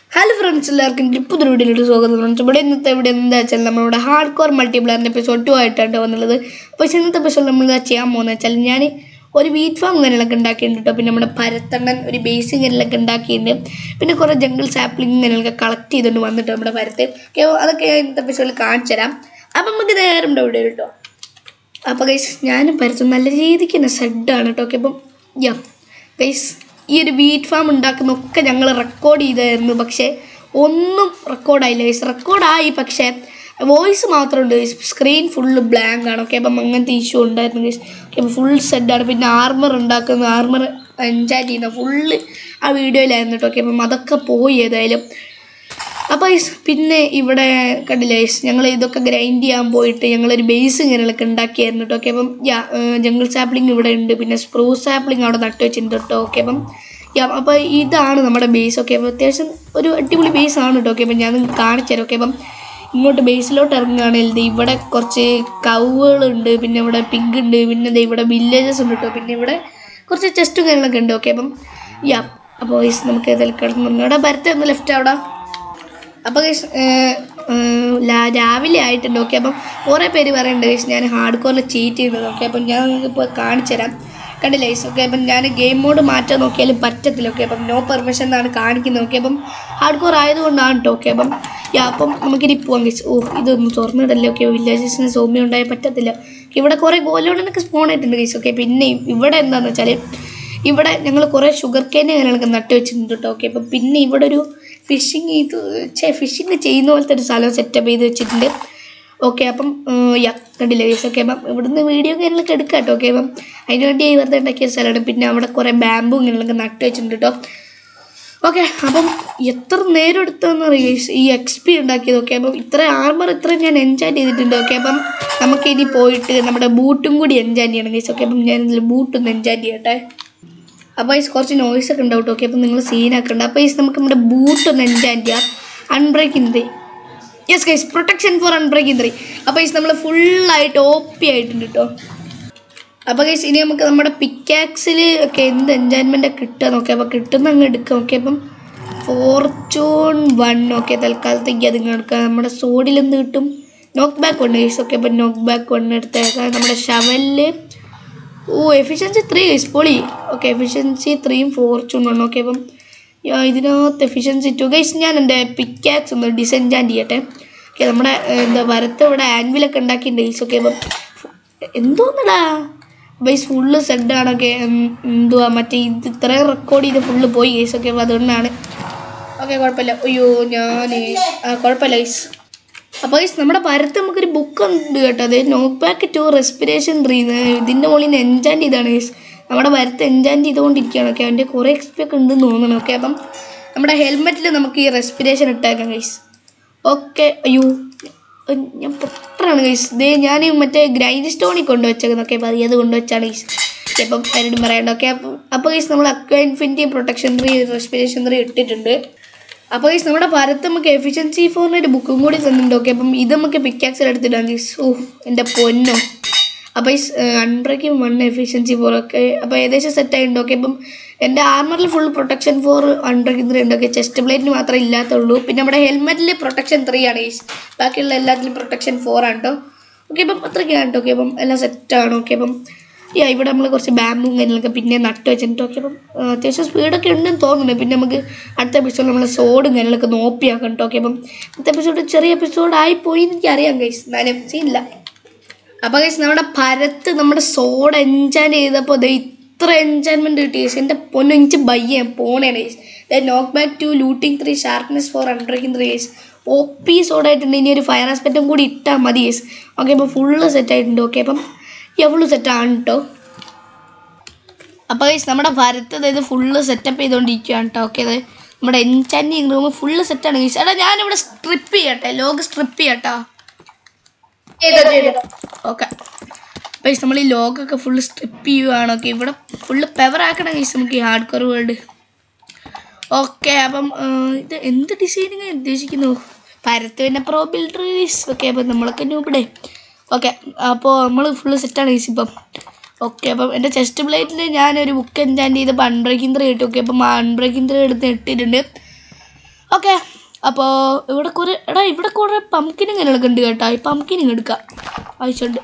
Hello friends എല്ലാവർക്കും പുതിയ വീഡിയോയിലോട്ട് സ്വാഗതം ഫ്രണ്ട്സ് ഇവിടെ ഇന്നത്തെ ഇവിടെ എന്താ വെച്ചാൽ നമ്മളുടെ ഹാർഡ് കോർ മൾട്ടിപ്ലെയറിൻ്റെ എപ്പിസോഡ് ടു ആയിട്ടാണ് വന്നുള്ളത് അപ്പോൾ ഇന്നത്തെ എപ്പിസോഡ് നമ്മൾ എന്താ ചെയ്യാൻ പോകുന്നത് വെച്ചാൽ ഞാൻ ഒരു വീറ്റ് ഫാം ഇങ്ങനെയൊക്കെ ഉണ്ടാക്കിയിട്ടുണ്ട് കേട്ടോ പിന്നെ നമ്മുടെ പരത്തണ്ണൻ ഒരു ബേസ് ഇങ്ങനെയൊക്കെ ഉണ്ടാക്കിയിട്ടുണ്ട് പിന്നെ കുറേ ജംഗിൾ സാപ്ലിംഗ് ഇങ്ങനെയൊക്കെ കളക്ട് ചെയ്തുകൊണ്ട് വന്നിട്ട് നമ്മുടെ പരത്ത് ഓക്കെ അതൊക്കെ ഞാൻ ഇന്നത്തെ എപ്പിസോഡിൽ കാണിച്ചു തരാം അപ്പം നമുക്ക് നേരം ഇവിടെ കേട്ടോ അപ്പോൾ ഗൈസ് ഞാനും പരത്തും നല്ല രീതിക്ക് തന്നെ സെഡാണ് കേട്ടോ ഓക്കെ അപ്പം യാ ഗൈസ് ഈ ഒരു വീറ്റ് ഫാം ഉണ്ടാക്കുന്ന ഒക്കെ ഞങ്ങൾ റെക്കോർഡ് ചെയ്തായിരുന്നു പക്ഷേ ഒന്നും റെക്കോർഡായില്ല ഗൈസ് റെക്കോർഡായി പക്ഷേ വോയിസ് മാത്രമുണ്ട് സ്ക്രീൻ ഫുള്ള് ബ്ലാങ്ക് ആണ് ഓക്കെ അപ്പം അങ്ങനത്തെ ഇഷ്യൂ ഉണ്ടായിരുന്നു ഗൈസ് ഓക്കെ അപ്പം ഫുൾ സെഡാണ് പിന്നെ ആർമർ ഉണ്ടാക്കുന്ന ആർമർ എൻജോയ് ചെയ്യുന്ന ഫുള്ള് ആ വീഡിയോയിലായിരുന്നു കേട്ടോ ഓക്കെ അപ്പം അതൊക്കെ പോയി ഏതായാലും അപ്പോൾ ഗൈസ് പിന്നെ ഇവിടെ കണ്ടില്ലേ ഗൈസ് ഞങ്ങൾ ഇതൊക്കെ ഗ്രൈൻഡ് ചെയ്യാൻ പോയിട്ട് ഞങ്ങളൊരു ബേസ് ഇങ്ങനെയൊക്കെ ഉണ്ടാക്കിയായിരുന്നു കേട്ടോ ഓക്കെ അപ്പം യാ ജംഗിൾ സാപ്ലിംഗ് ഇവിടെ ഉണ്ട് പിന്നെ സ്പ്രൂസ് സാപ്ലിംഗ് അവിടെ നട്ടു വെച്ചിട്ടുണ്ട് കേട്ടോ ഓക്കെ അപ്പം യാ അപ്പോൾ ഇതാണ് നമ്മുടെ ബേസ് ഓക്കെ അപ്പോൾ അത്യാവശ്യം ഒരു അടിപൊളി ബേസ് ആണ് കേട്ടോ ഓക്കെ അപ്പം ഞാൻ നിങ്ങൾക്ക് കാണിച്ചു തരാം ഓക്കെ അപ്പം ഇങ്ങോട്ട് ബേസിലോട്ട് ഇറങ്ങുകയാണെങ്കിൽ ദേ ഇവിടെ കുറച്ച് കവുകളുണ്ട് പിന്നെ ഇവിടെ പിഗ് ഉണ്ട് പിന്നെ ദേ ഇവിടെ വില്ലേജസ് ഉണ്ട് കേട്ടോ പിന്നെ ഇവിടെ കുറച്ച് ചെസ്റ്റും കാര്യങ്ങളൊക്കെ ഉണ്ട് ഓക്കെ അപ്പം യാ അപ്പോൾ ഗൈസ് നമുക്ക് ഏതായാലും കിടന്നു ഇവിടെ ഭരത്തെ ഒന്ന് ലെഫ്റ്റ് അവിടെ അപ്പോൾ ഗൈസ് രാവിലെ ആയിട്ടുണ്ട് ഓക്കെ അപ്പം കുറേ പേര് പറയുന്നുണ്ട് ഗൈസ് ഞാൻ ഹാർഡ് കോറിൽ ചീറ്റ് ചെയ്യുന്നത് ഓക്കെ അപ്പം ഞാൻ നിങ്ങൾക്ക് ഇപ്പോൾ കാണിച്ചു തരാം കണ്ടില്ല ഗൈസ് ഓക്കെ അപ്പം ഞാൻ ഗെയിം മോഡ് മാറ്റാൻ നോക്കിയാലും പറ്റത്തില്ല ഓക്കെ അപ്പം നോ പെർമിഷൻ എന്നാണ് കാണിക്കുന്നത് ഓക്കെ അപ്പം ഹാർഡ് കോർ ആയതുകൊണ്ടാണ് കേട്ടോ ഓക്കെ അപ്പം യാ അപ്പം നമുക്കിനി പോവാം ഗൈസ് ഓ ഇതൊന്നും തുറന്നിടല്ലേ ഓക്കെ വില്ലേജസിന് സൗമ്യം ഉണ്ടായാൽ പറ്റത്തില്ല ഇവിടെ കുറേ ഗോലോടനൊക്കെ സ്പോൺ ആയിട്ടുണ്ട് ഗൈസ് ഓക്കെ പിന്നെ ഇവിടെ എന്താണെന്ന് വെച്ചാൽ ഇവിടെ ഞങ്ങൾ കുറേ ഷുഗർ കേൻ കാര്യങ്ങളൊക്കെ നട്ട് വെച്ചിട്ടുണ്ട് കേട്ടോ ഓക്കെ അപ്പം പിന്നെ ഇവിടെ ഒരു ഫിഷിങ് ഇത് ചേ ഫിഷിങ് ചെയ്യുന്ന പോലത്തെ ഒരു സ്ഥലം സെറ്റപ്പ് ചെയ്ത് വെച്ചിട്ടുണ്ട് ഓക്കെ അപ്പം യാ കണ്ടില്ലേ ഗൈസ് ഓക്കെ അപ്പം ഇവിടുന്ന് വീഡിയോ കാര്യങ്ങളൊക്കെ എടുക്കാം കേട്ടോ ഓക്കെ അപ്പം അതിന് വേണ്ടി വെറുതെ ഉണ്ടാക്കിയ സ്ഥലമാണ് പിന്നെ അവിടെ കുറേ ബാമ്പു ഇങ്ങനെയൊക്കെ നട്ട് വെച്ചിട്ടുണ്ട് കേട്ടോ ഓക്കെ അപ്പം എത്ര നേരം എടുത്തതെന്ന് അറിയാം ഗൈസ് ഈ എക്സ് പി ഉണ്ടാക്കിയത് ഓക്കെ അപ്പം ഇത്ര ആർമർ ഇത്ര ഞാൻ എൻജോയ് ചെയ്തിട്ടുണ്ട് ഓക്കെ അപ്പം നമുക്ക് ഇനി പോയിട്ട് നമ്മുടെ ബൂട്ടും കൂടി എൻജോയ് ചെയ്യണം ഗൈസ് ഓക്കെ അപ്പം ഞാൻ ഇതിൽ ബൂട്ടൊന്ന് എൻജോയ് ചെയ്യട്ടെ അപ്പോൾ ഈ കുറച്ച് നോയ്സ് ഒക്കെ ഉണ്ടാവും ഓക്കെ അപ്പം നിങ്ങൾ സീനാക്കണ്ട അപ്പോൾ ഈ നമുക്ക് നമ്മുടെ ബൂട്ട് ഒന്ന് എൻജോയ് ചെയ്യാം unbreaking three yes guys protection four unbreaking three അപ്പോൾ ഈ നമ്മൾ ഫുള്ളായിട്ട് ഓപ്പി ആയിട്ടുണ്ട് കേട്ടോ അപ്പോൾ ഗൈസ് ഇനി നമുക്ക് നമ്മുടെ പിക്കാക്സിൽ ഒക്കെ എന്ത് എൻജോയ്മെൻ്റ് കിട്ടുക നോക്കി അപ്പോൾ കിട്ടുന്ന അങ്ങ് എടുക്കാം ഓക്കെ അപ്പം ഫോർച്ചൂൺ വൺ ഓക്കെ തൽക്കാലത്തേക്ക് അത് ഇങ്ങ് എടുക്കാം നമ്മുടെ സോഡിൽ എന്ത് കിട്ടും നോക്ക് ബാക്ക് ഉണ്ട് ഗൈസ് ഓക്കെ അപ്പം നോക്ക് ബാക്ക് വൺ എടുത്തേക്കാം നമ്മുടെ ഷവലിൽ ഓ എഫിഷ്യൻസി ത്രീ ഗൈസ് പൊളി ഓക്കെ എഫിഷ്യൻസി ത്രീയും ഫോർച്ചൂൺ വൺ ഓക്കെ അപ്പം യാ, ഇതിനകത്ത് എഫിഷ്യൻസി ടു ഗൈസ് ഞാൻ എൻ്റെ പിക്കാക്സ് ഒന്ന് ഡിസെൻജാൻഡ് ചെയ്യട്ടെ ഓക്കെ നമ്മുടെ ഏഹ്, എന്താ വരത്ത് ഇവിടെ ആൻവിലൊക്കെ ഉണ്ടാക്കിയിട്ടുണ്ട് ഗൈസ് ഓക്കെ അപ്പം എന്തോന്നടാ ബൈസ് ഫുള്ള് സെഡാണൊക്കെ എന്തുവാ മറ്റേ ഇത് ഇത്രയും റെക്കോർഡ് ചെയ്ത് ഫുള്ള് പോയി ഗൈസ് ഓക്കെ അപ്പോൾ അതുകൊണ്ടാണ് ഓക്കെ കുഴപ്പമില്ല അയ്യോ ഞാൻ ആ കുഴപ്പമില്ല ഗൈസ് അപ്പോൾ ഗൈസ് നമ്മുടെ പരത്ത് നമുക്കൊരു ബുക്ക് ഉണ്ട് കേട്ടോ അത് നോക്ക് ബാക്ക് ടു റെസ്പിറേഷൻ ത്രീ ഇതിൻ്റെ മുകളിൽ നിന്ന് എൻജാൻഡ് ചെയ്താണ് ഗൈസ് നമ്മുടെ പരത്ത് എൻജാൻഡ് ചെയ്തുകൊണ്ടിരിക്കുകയാണ് ഓക്കെ അവൻ്റെ കുറേ എക്സ്പി ഒക്കെ ഉണ്ടെന്ന് തോന്നുന്നു ഓക്കെ അപ്പം നമ്മുടെ ഹെൽമെറ്റിൽ നമുക്ക് ഈ റെസ്പിറേഷൻ ഇട്ടേക്കാം ഗൈസ് ഓക്കെ അയ്യോ ഉം, ഞാൻ പൊട്ടറാണ് ഗൈസ് ഇതേ ഞാൻ ഈ മറ്റേ ഗ്രൈൻഡ് സ്റ്റോണിൽ കൊണ്ടുവച്ചേക്കുന്നൊക്കെ അറിയാതെ കൊണ്ടുവച്ചാണ് ഗൈസ് അപ്പം ആരോടും പറയണ്ട ഓക്കെ അപ്പം അപ്പോൾ ഗൈസ് നമ്മൾ aqua infinity protection three respiration three ഇട്ടിട്ടുണ്ട് അപ്പോൾ ഗൈസ് നമ്മുടെ ഭാരത് നമുക്ക് എഫിഷ്യൻസി ഫോറിൻ്റെ ഒരു ബുക്കും കൂടി തന്നിട്ടുണ്ട് ഓക്കെ അപ്പം ഇത് നമുക്ക് പിക്കാക്സിൽ എടുത്തിട്ടാണ് ഗൈസ് ഓ എൻ്റെ പൊന്നോ അപ്പോൾ ഈ അൺബ്രേക്കിംഗ് വൺ എഫിഷ്യൻസി ഫോർ ഒക്കെ അപ്പോൾ ഏകദേശം സെറ്റ് ആയിട്ടുണ്ട് ഓക്കെ അപ്പം എൻ്റെ ആർമറിൽ full protection four unbreaking three ഉണ്ട് ഓക്കെ ചെസ്റ്റ് പ്ലേറ്റിന് മാത്രമേ ഇല്ലാത്തുള്ളൂ പിന്നെ നമ്മുടെ ഹെൽമെറ്റിൽ പ്രൊട്ടക്ഷൻ ത്രീ ആണ് ഗൈസ് ബാക്കിയുള്ള എല്ലാത്തിലും പ്രൊട്ടക്ഷൻ ഫോർ ആണ് കേട്ടോ ഓക്കെ അപ്പം അത്രയ്ക്കാണ് കേട്ടോ ഓക്കെ അപ്പം എല്ലാം സെറ്റാണ് ഓക്കെ അപ്പം യാ ഇവിടെ നമ്മൾ കുറച്ച് ബാമ്പും കാര്യങ്ങളൊക്കെ പിന്നെ നട്ട് വെച്ചിട്ട് ഓക്കെ അപ്പം ആ, അത്യാവശ്യം സ്പീഡൊക്കെ ഉണ്ടെന്ന് തോന്നുന്നുണ്ട് പിന്നെ നമുക്ക് അടുത്ത എപ്പിസോഡ് നമ്മൾ സോഡും കാര്യങ്ങളൊക്കെ നോപ്പിയാക്കാം കേട്ടോ ഓക്കെ അപ്പം അടുത്ത എപ്പിസോഡ് ചെറിയ എപ്പിസോഡ് ആയിപ്പോയി എന്ന് എനിക്കറിയാം ഗൈസ് എന്നാലും സീനില്ല അപ്പോൾ ഗൈസ് നമ്മുടെ പരത്ത് നമ്മുടെ സോഡ് എൻജോയ് ചെയ്തപ്പോൾ ദേ ഇത്ര എൻജോയ്മെൻറ്റ് കിട്ടി ഗൈസ് എൻ്റെ പൊന്നു എനിക്ക് ബയ്യ പോണേണ് ഗൈസ് ദേ നോക്ക് back two looting three sharpness four unbreaking three guys O P സോഡായിട്ടുണ്ട് ഇനി ഒരു ഫയർ ആസ്പെക്റ്റും കൂടി ഇട്ടാൽ മതി ഗൈസ് ഓക്കെ അപ്പോൾ ഫുള്ള് സെറ്റ് ആയിട്ടുണ്ട് ഓക്കെ അപ്പം ഫുള്ള് സെറ്റാണ് കേട്ടോ അപ്പോൾ ഗൈസ് നമ്മുടെ ഭരത്ത് അതായത് ഫുള്ള് സെറ്റപ്പ് ചെയ്തുകൊണ്ടിരിക്കുകയാണ് കേട്ടോ ഓക്കെ അതായത് നമ്മുടെ എൻചാൻറ്റിങ് റൂം ഫുള്ള് സെറ്റാണ് ഗൈസ് എടാ ഞാനിവിടെ സ്ട്രിപ്പ് ചെയ്യട്ടെ ലോഗ് സ്ട്രിപ്പ് ചെയ്യട്ടോ ഓക്കെ ഗൈസ് നമ്മൾ ഈ ലോഗൊക്കെ ഫുള്ള് സ്ട്രിപ്പ് ചെയ്യുകയാണ് ഓക്കെ ഇവിടെ ഫുള്ള് പെവർ ആക്കണം ഗൈസ് നമുക്ക് ഈ ഹാർഡ് കോർ വേൾഡ് ഓക്കെ അപ്പം ആ, ഇത് എന്ത് ഡിസൈനിങ് ഉദ്ദേശിക്കുന്നു പരത്ത് പിന്നെ പ്രോ ബിൽഡേഴ്സ് ഓക്കെ അപ്പം നമ്മളൊക്കെ ഇവിടെ ഓക്കെ അപ്പോൾ നമ്മൾ ഫുള്ള് സെറ്റാണ് ഗൈസ് ഇപ്പം ഓക്കെ അപ്പം എൻ്റെ ചെസ്റ്റ് പ്ലേറ്റിൽ ഞാനൊരു ബുക്ക് എൻജാൻഡ് ചെയ്തപ്പോൾ അൺബ്രേക്കിംഗ് ത്രീ ഇട്ടു ഓക്കെ അപ്പം അൺബ്രേക്കിംഗ് ത്രീ എടുത്ത് ഇട്ടിട്ടുണ്ട് ഓക്കെ അപ്പോൾ ഇവിടെ കുറേ എടാ ഇവിടെ കുറേ പംകിനും കാര്യങ്ങളൊക്കെ ഉണ്ട് കേട്ടോ ഈ പംകിനും എടുക്കാം ആവശ്യമുണ്ട്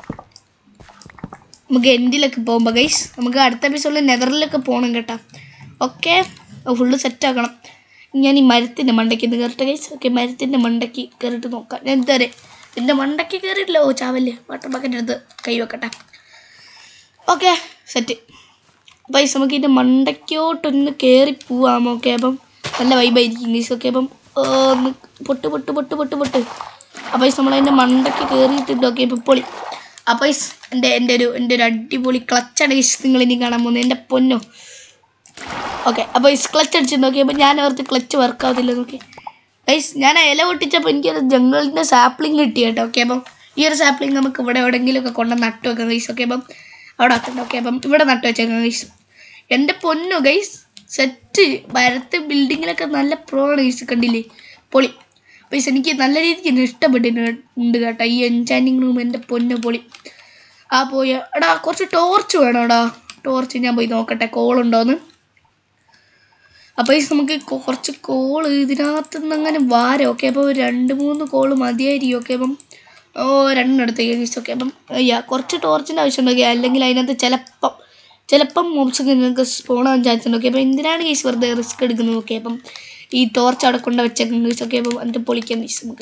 നമുക്ക് എൻഡിലൊക്കെ പോകുമ്പോൾ ഗൈസ് നമുക്ക് അടുത്ത എപ്പിസോഡിൽ നെതറിലൊക്കെ പോകണം കേട്ടോ ഓക്കെ ഫുള്ള് സെറ്റാക്കണം ഞാൻ ഈ മരത്തിൻ്റെ മണ്ടയ്ക്ക് ഒന്ന് കയറട്ടെ ഗൈസ് ഓക്കെ മരത്തിൻ്റെ മണ്ടയ്ക്ക് കയറിയിട്ട് നോക്കാം ഞാൻ എന്താ എൻ്റെ മണ്ടയ്ക്ക് കയറിയിട്ടില്ല ഓ ചാവല്ലേ വാട്ടർ ബക്കറ്റ് എടുത്ത് കൈ വെക്കട്ടെ ഓക്കെ സെറ്റ് പൈസ നമുക്ക് ഇതിൻ്റെ മണ്ടയ്ക്കോട്ടൊന്ന് കയറി പോവാം ഓക്കെ അപ്പം നല്ല വൈബായിരിക്കും ഗൈസ് ഓക്കെ അപ്പം ആ, ഒന്ന് പൊട്ട് പൊട്ട് പൊട്ട് പൊട്ട് പൊട്ട് അപ്പോൾ പൈസ നമ്മളതിൻ്റെ മണ്ടയ്ക്ക് കയറിയിട്ടുണ്ട് ഓക്കെ ഇപ്പം പൊളി അപ്പോൾ പൈസ എൻ്റെ എൻ്റെ ഒരു എൻ്റെ ഒരു അടിപൊളി ക്ലച്ചാണ് ഗൈസ് നിങ്ങൾ ഇനി കാണാൻ പോകുന്നത് എൻ്റെ പൊന്നോ ഓക്കെ അപ്പോൾ ഈ ക്ലച്ച് അടിച്ച് നോക്കി അപ്പോൾ ഞാൻ ഓർത്ത് ക്ലച്ച് വർക്ക് ആവത്തില്ല നോക്കി ഗൈസ് ഞാൻ ആ ഇല പൊട്ടിച്ചപ്പോൾ എനിക്കൊരു ജംഗിളിൻ്റെ സാപ്ലിംഗ് കിട്ടി കേട്ടോ ഓക്കെ അപ്പം ഈ ഒരു സാപ്ലിംഗ് നമുക്ക് ഇവിടെ എവിടെയെങ്കിലുമൊക്കെ കൊണ്ട് നട്ടു വെക്കാം ഗൈസ് ഓക്കെ അപ്പം അവിടെ വെക്കണ്ട ഓക്കെ അപ്പം ഇവിടെ നട്ടു വെച്ചേക്കാം ഗൈസ് എൻ്റെ പൊന്നു ഗൈസ് സെറ്റ് ഭരത്ത് ബിൽഡിങ്ങിലൊക്കെ നല്ല പ്രോ ആണ് ഗൈസ് കണ്ടില്ലേ പൊളി പൈസ എനിക്ക് നല്ല രീതിക്ക് എന്നെ ഇഷ്ടപ്പെട്ടിട്ടുണ്ട് കേട്ടോ ഈ എൻചാൻറ്റിങ് റൂം എൻ്റെ പൊന്നു പൊളി ആ പോയ എടാ കുറച്ച് ടോർച്ച് വേണം എടാ ടോർച്ച് ഞാൻ പോയി നോക്കട്ടെ കോളുണ്ടോന്ന് അപ്പോൾ ഈ നമുക്ക് കുറച്ച് കോള് ഇതിനകത്ത് നിന്ന് അങ്ങനെ വാരം ഓക്കെ അപ്പോൾ ഒരു രണ്ട് മൂന്ന് കോള് മതിയായിരിക്കും ഓക്കെ അപ്പം ഓ രണ്ടെടുത്തേക്ക് ഗീസ് ഓക്കെ അപ്പം അയ്യാ കുറച്ച് ടോർച്ചിൻ്റെ ആവശ്യമുണ്ടെങ്കിൽ അല്ലെങ്കിൽ അതിനകത്ത് ചിലപ്പം ചിലപ്പം മോബ്സൊക്കെ നിങ്ങൾക്ക് സ്പോൺ ആവാൻ ചാൻസ് ഉണ്ട് ഓക്കെ അപ്പോൾ എന്തിനാണ് ഗീസ് വെറുതെ റിസ്ക് എടുക്കുന്നത് ഓക്കെ അപ്പം ഈ ടോർച്ച് അവിടെ കൊണ്ട് വെച്ചേക്കും ഗീസ് ഓക്കെ അപ്പം എന്നിട്ട് പൊളിക്കാം ഗീസ് നമുക്ക്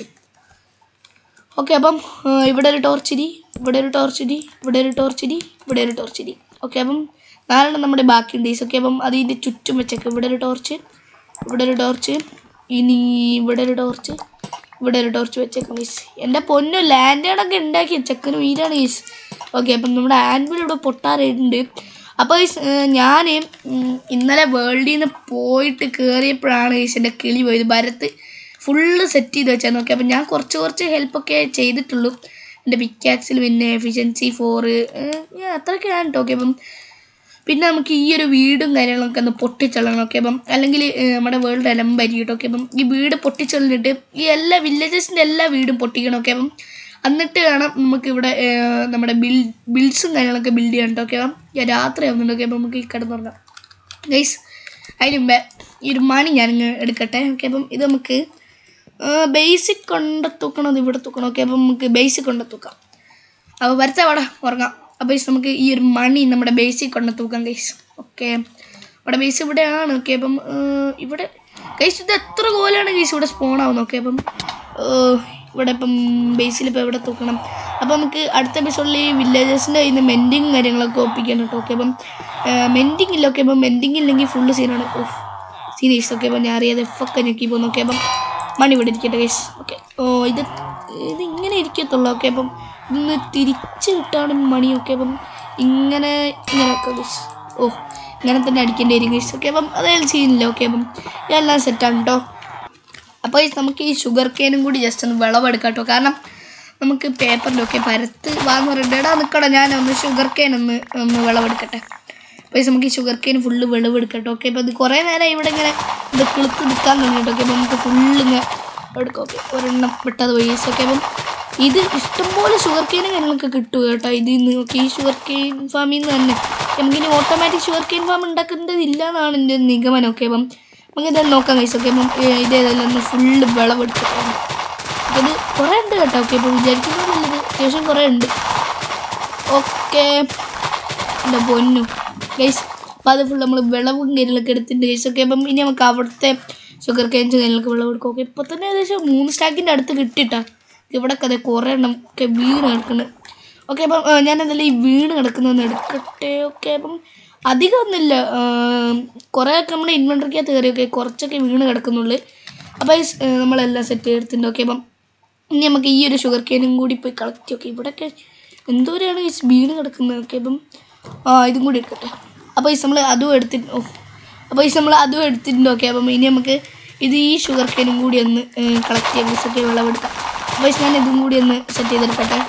ഓക്കെ അപ്പം ആ, ഇവിടെ ഒരു ടോർച്ച് ഇരി ഇവിടെ ഒരു ടോർച്ച് ഇരി ഇവിടെ ഒരു ടോർച്ച് ഇരി ഇവിടെ ഒരു ടോർച്ച് ഇരി ഓക്കെ അപ്പം നാലെണ്ണം നമ്മുടെ ബാക്കി ഡേയ്സ് ഓക്കെ അപ്പം അതിൻ്റെ ചുറ്റും വെച്ചേക്കാം ഇവിടെ ഒരു ടോർച്ച് ഇവിടെ ഒരു ടോർച്ച് ഇനി ഇവിടെ ഒരു ടോർച്ച് ഇവിടെ ഒരു ടോർച്ച് വെച്ചേക്കാം ഗീസ് എൻ്റെ പൊന്നു ലാൻഡേണൊക്കെ ഉണ്ടാക്കി ചെക്കന് വീരാണ് ഗീസ് ഓക്കെ അപ്പം നമ്മുടെ ആൻബിൾ ഇവിടെ പൊട്ടാറുണ്ട് അപ്പോൾ ഞാൻ ഇന്നലെ വേൾഡിൽ നിന്ന് പോയിട്ട് കയറിയപ്പോഴാണ് ഗീസ് എൻ്റെ കിളി പോയത് ഭരത്ത് ഫുള്ള് സെറ്റ് ചെയ്ത് വെച്ചാൽ നോക്കി അപ്പം ഞാൻ കുറച്ച് കുറച്ച് ഹെൽപ്പൊക്കെ ചെയ്തിട്ടുള്ളൂ എൻ്റെ പിക്കാക്സിൽ പിന്നെ എഫിഷ്യൻസി ഫോറ് അത്രയൊക്കെയാണ് കേട്ടോ ഓക്കെ അപ്പം പിന്നെ നമുക്ക് ഈ ഒരു വീടും കാര്യങ്ങളൊക്കെ ഒന്ന് പൊട്ടിച്ചളണം ഓക്കെ അപ്പം അല്ലെങ്കിൽ നമ്മുടെ വേൾഡ് എലമ്പായിരിക്കും കേട്ടോ ഓക്കെ അപ്പം ഈ വീട് പൊട്ടിച്ചളിഞ്ഞിട്ട് ഈ എല്ലാ വില്ലേജസിൻ്റെ എല്ലാ വീടും പൊട്ടിക്കണം ഓക്കെ അപ്പം എന്നിട്ട് വേണം നമുക്ക് ഇവിടെ ഏർ, നമ്മുടെ ബിൽ ബിൽസും കാര്യങ്ങളൊക്കെ ബിൽഡ് ചെയ്യാൻ കേട്ടോ ഓക്കെ അപ്പം ഞാൻ രാത്രി ആവുന്നുണ്ട് ഓക്കെ അപ്പം നമുക്ക് ഈ കിടന്നുറങ്ങാം ഗൈസ് അതിന് മുമ്പേ ഈ ഒരു മണി ഞാനിങ്ങ് എടുക്കട്ടെ ഓക്കെ അപ്പം ഇത് നമുക്ക് ബേസിക് കൊണ്ട് തൂക്കണം അത് ഇവിടെ തൂക്കണം ഓക്കെ അപ്പം നമുക്ക് ബേസിക് കൊണ്ട് തൂക്കാം അപ്പോൾ വരച്ച അവിടെ ഉറങ്ങാം അപ്പോൾ ഗൈസ് നമുക്ക് ഈ ഒരു മണി നമ്മുടെ ബേസിക് കൊണ്ട് തൂക്കാം ഗൈസ് ഓക്കെ നമ്മുടെ ബേസ് ഇവിടെയാണ് ഓക്കെ അപ്പം ഏർ, ഇവിടെ ഗൈസ് ഇത് എത്ര കോലാണ് ഗൈസ് ഇവിടെ സ്പോൺ ആവുന്നത് ഓക്കെ അപ്പം ഏർ, ഇവിടെ ഇപ്പം ബേസിൽ ഇപ്പോൾ എവിടെ തൂക്കണം അപ്പോൾ നമുക്ക് അടുത്ത എപ്പിസോഡിൽ ഈ വില്ലേജസിൻ്റെ കയ്യിൽ നിന്ന് മെൻഡിങ് കാര്യങ്ങളൊക്കെ ഒപ്പിക്കാൻ കേട്ടോ ഓക്കെ അപ്പം മെൻഡിങ് ഇല്ല ഓക്കെ അപ്പം മെൻഡിങ് ഇല്ലെങ്കിൽ ഫുള്ള് സീനാണ് ഓഫ് സീരീസ് ഓക്കെ അപ്പം ഞാൻ അറിയാതെ എഫൊക്കെ ഞെക്കി പോകുന്നു ഓക്കെ അപ്പം മണി ഇവിടെ ഇരിക്കട്ടെ ഗൈസ് ഓക്കെ ഓ ഇത് ഇത് ഇങ്ങനെ ഇരിക്കത്തുള്ളൂ ഓക്കെ അപ്പം ഇന്ന് തിരിച്ച് വിട്ടാണ് മണി ഓക്കെ അപ്പം ഇങ്ങനെ ഇങ്ങനെ ഒക്കെ ഗൈസ് ഓ ഇങ്ങനെ തന്നെ അടിക്കേണ്ടി വരും ഗൈസ് ഓക്കെ അപ്പം അതായത് സീനില്ല ഓക്കെ അപ്പം ഇതെല്ലാം സെറ്റാണ് കേട്ടോ അപ്പോൾ ഈ നമുക്ക് ഈ ഷുഗർ കേനും കൂടി ജസ്റ്റ് ഒന്ന് വിളവെടുക്കാം കേട്ടോ കാരണം നമുക്ക് പേപ്പറിലൊക്കെ പരത്ത് വാന്ന് പറഞ്ഞിട്ട് എടാ നിൽക്കടാ ഞാൻ ഒന്ന് ഷുഗർ കേൻ ഒന്ന് ഒന്ന് വിളവെടുക്കട്ടെ അപ്പോൾ നമുക്ക് ഈ ഷുഗർ കേൻ ഫുള്ള് വിളവെടുക്കട്ടെ ഓക്കെ അപ്പോൾ ഇത് കുറേ നേരം ഇവിടെ ഇങ്ങനെ ഇത് കിളുത്ത് നിൽക്കാൻ തുടങ്ങിയിട്ട് ഓക്കെ അപ്പോൾ നമുക്ക് ഫുള്ള് ഇങ്ങനെ എടുക്കാം ഓക്കെ ഒരെണ്ണം വിട്ടത് പോയി ഓക്കെ അപ്പം ഇത് ഇഷ്ടംപോലെ ഷുഗർ കെയിനും കാര്യങ്ങളൊക്കെ കിട്ടും കേട്ടോ ഇതിൽ നിന്ന് ഓക്കെ ഈ ഷുഗർ കെയിൻ ഫാമിൽ നിന്ന് തന്നെ നമുക്കിനി ഓട്ടോമാറ്റിക് ഷുഗർ കെയിൻ ഫാം ഉണ്ടാക്കേണ്ടതില്ല എന്നാണ് എൻ്റെ ഒരു നിഗമനം ഓക്കെ അപ്പം നമുക്ക് ഇതെല്ലാം നോക്കാം കഴിച്ചു ഓക്കെ അപ്പം ഏ, ഇതേതെല്ലാം ഒന്ന് ഫുള്ള് വിളവെടുത്തിട്ടാണ് അപ്പോൾ ഇത് കുറേ ഉണ്ട് കേട്ടോ ഓക്കെ ഇപ്പോൾ വിചാരിക്കുന്നതിൽ ഇത് അത്യാവശ്യം കുറേ ഉണ്ട് ഓക്കെ എൻ്റെ പൊന്നു ഗൈസ് അപ്പോൾ അത് ഫുൾ നമ്മൾ വിളവും കാര്യങ്ങളൊക്കെ എടുത്തിട്ടുണ്ട് ഗൈസ് ഓക്കെ അപ്പം ഇനി നമുക്ക് അവിടുത്തെ ഷുഗർ കെയിൻസ് കാര്യങ്ങളൊക്കെ വിളവ് എടുക്കും ഓക്കെ ഇപ്പോൾ തന്നെ ഏകദേശം മൂന്ന് സ്റ്റാക്കിൻ്റെ അടുത്ത് കിട്ടിയിട്ടാ ഇവിടെ കഥ കുറേ എണ്ണം ഒക്കെ വീണ് കിടക്കുന്നുണ്ട് ഓക്കെ അപ്പം ആ, ഞാൻ എന്തായാലും ഈ വീണ് കിടക്കുന്നൊന്ന് എടുക്കട്ടെ ഓക്കെ അപ്പം അധികം ഒന്നുമില്ല കുറേയൊക്കെ നമ്മുടെ ഇൻവെൻട്രിക്കകത്ത് കയറി ഓക്കെ കുറച്ചൊക്കെ വീണ് കിടക്കുന്നുള്ളൂ അപ്പോൾ ഈ സ്- ഏ, നമ്മളെല്ലാം സെറ്റ് ചെയ്തിട്ടുണ്ട് ഓക്കെ അപ്പം ഇനി നമുക്ക് ഈ ഒരു ഷുഗർ കെയിനും കൂടി പോയി കളക്ട് ഓക്കെ ഇവിടെയൊക്കെ എന്തോരാണ് ഈ വീണ് കിടക്കുന്നത് ഓക്കെ അപ്പം ആ ഇതും കൂടി എടുക്കട്ടെ അപ്പോൾ ഈ നമ്മൾ അതും എടുത്തിട്ട് ഓ അപ്പോൾ ഈ നമ്മൾ അതും എടുത്തിട്ടുണ്ട് ഓക്കെ അപ്പം ഇനി നമുക്ക് ഇത് ഈ ഷുഗർ കെയിനും കൂടി ഒന്ന് കളക്ട് ചെയ്യാൻ ഒക്കെ വിളവെടുക്കാം അപ്പോൾ ഞാൻ ഇതും കൂടി ഒന്ന് സെറ്റ് ചെയ്തെടുക്കട്ടെ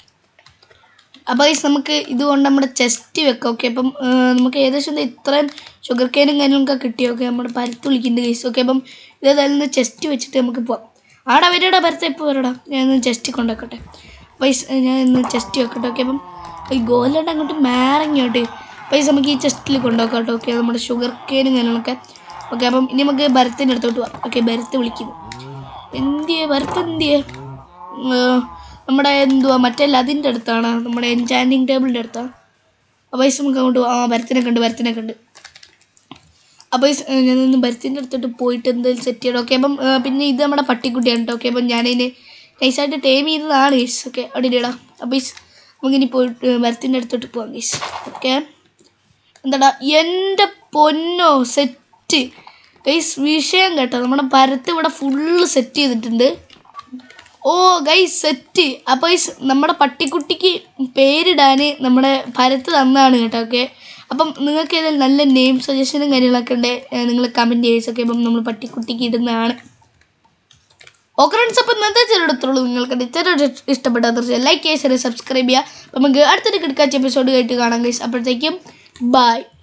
അപ്പോൾ ഗൈസ് നമുക്ക് ഇതുകൊണ്ട് നമ്മുടെ ചെസ്റ്റ് വെക്കാം ഓക്കെ അപ്പം ആ, നമുക്ക് ഏകദേശം ദേ ഇത്രയും ഷുഗർ കെയിനും കാര്യങ്ങളൊക്കെ കിട്ടി ഓക്കെ നമ്മുടെ പരുത്ത് വിളിക്കുന്നുണ്ട് ഗൈസ് ഓക്കെ അപ്പം ഇതേതായാലും ചെസ്റ്റ് വെച്ചിട്ട് നമുക്ക് പോവാം ആടാ വരടാ പരത്ത് എപ്പോൾ വരടാ ഞാൻ ഒന്ന് ചെസ്റ്റ് കൊണ്ടുവെക്കട്ടെ പൈസ ഞാൻ ഇന്ന് ചെസ്റ്റ് വെക്കട്ടെ ഓക്കെ അപ്പം ഈ ഗോലുണ്ട് അങ്ങോട്ട് മാരങ്ങോട്ട് പൈസ നമുക്ക് ഈ ചെസ്റ്റിൽ കൊണ്ടുവെക്കാം കേട്ടോ ഓക്കെ നമ്മുടെ ഷുഗർ കെയിനും കാര്യങ്ങളൊക്കെ ഓക്കെ അപ്പം ഇനി നമുക്ക് ഭരത്തിൻ്റെ അടുത്തോട്ട് പോവാം ഓക്കെ ഭരത്ത് വിളിക്കുന്നു എന്തിയെ ഭരത്ത് എന്തിയെ ഉം, നമ്മുടെ എന്തുവാ മറ്റേ അതിൻ്റെ അടുത്താണ് നമ്മുടെ എൻചാൻഡിങ് ടേബിളിൻ്റെ അടുത്താണ് അപ്പോൾ പൈസ നമുക്ക് അങ്ങോട്ട് പോവാം. ആ ഭരത്തിനെ കണ്ട് ഭരത്തിനെ കണ്ട് അപ്പോൾ ഞാൻ ഒന്ന് ഭരത്തിൻ്റെ അടുത്തോട്ട് പോയിട്ട് എന്തെങ്കിലും സെറ്റ് ചെയ്യണം ഓക്കെ അപ്പം ആ, പിന്നെ ഇത് നമ്മുടെ പട്ടിക്കുട്ടിയാണ് കേട്ടോ ഓക്കെ അപ്പം ഞാനതിന് നൈസായിട്ട് ടൈം ചെയ്തതാണ് ഗീസ് ഓക്കെ അവിടെ ഇടാം അപ്പോൾ ഗീസ് നമുക്കിനി പോയിട്ട് ഭരത്തിൻ്റെ അടുത്തോട്ട് പോവാം ഗീസ് ഓക്കെ എന്താടാ എൻ്റെ പൊന്നോ സെറ്റ് ഗൈസ് വിഷയം കേട്ടോ നമ്മുടെ ഭരത്ത് ഇവിടെ ഫുള്ള് സെറ്റ് ചെയ്തിട്ടുണ്ട് ഓ ഗൈസ് സെറ്റ് അപ്പോൾ ഗൈസ് നമ്മുടെ പട്ടിക്കുട്ടിക്ക് പേരിടാൻ നമ്മുടെ ഭരത്ത് തന്നതാണ് കേട്ടോ ഓക്കെ അപ്പം നിങ്ങൾക്ക് ഏതെങ്കിലും നല്ല നെയിം സജഷനും കാര്യങ്ങളൊക്കെ ഉണ്ടെ നിങ്ങൾ കമൻറ്റ് ചെയ്യേഴ്സ് ഒക്കെ അപ്പം നമ്മൾ പട്ടിക്കുട്ടിക്ക് ഇടുന്നതാണ് ഓക്കെ ഫ്രണ്ട്സ് അപ്പം ഇന്നത്തെ ചെറുടത്തുള്ളൂ നിങ്ങൾക്ക് ചെറിയ ഇഷ്ടപ്പെട്ട തീർച്ചയായും ലൈക്ക് ചെയ്യുക സബ്സ്ക്രൈബ് ചെയ്യുക അപ്പം നമുക്ക് അടുത്തൊരു കിടക്കാച്ച എപ്പിസോഡ് ആയിട്ട് കാണാം ഗൈസ് അപ്പോഴത്തേക്കും ബൈ